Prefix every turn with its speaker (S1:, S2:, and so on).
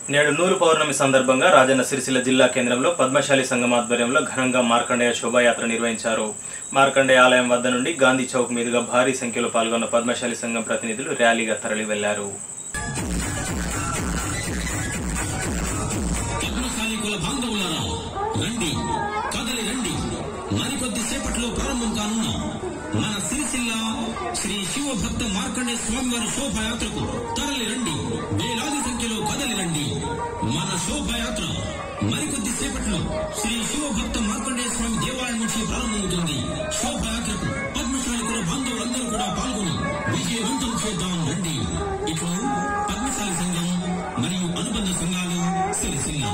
S1: నేడు నూరు పౌర్ణమి సందర్భంగా రాజన్న సిరిసిల్ల జిల్లా కేంద్రంలో పద్మశాలి సంఘం ఆధ్వర్యంలో ఘనంగా మార్కండేయ శోభాయాత్ర నిర్వహించారు మార్కండేయ ఆలయం వద్ద నుండి గాంధీ చౌక్ మీదుగా భారీ సంఖ్యలో పాల్గొన్న పద్మశాలి సంఘం ప్రతినిధులు ర్యాలీగా తరలి వెళ్లారు
S2: పద్మశాలి కుల బాంధవులారా రండి కదలి రండి మరికొద్ది సేపట్లో ప్రారంభం కానున్న మన సిరిసిల్ల శ్రీ శివభక్త మార్కండే స్వామివారి శోభాయాత్రకు తరలి రండి వేలాది సంఖ్యలో కదలి రండి మన శోభాయాత్ర మరికొద్ది సేపట్లో శ్రీ శివభక్త మార్కండే స్వామి దేవాలయం నుంచి ప్రారంభమవుతుంది శోభాయాత్రకు పద్మశాలి కుల బాంధవులందరూ కూడా పాల్గొని విజయవంతం చేద్దాం రండి ఇట్లు పద్మశాలి సంఘం మరియు అనుబంధ సంఘాలు సిరిసిల్ల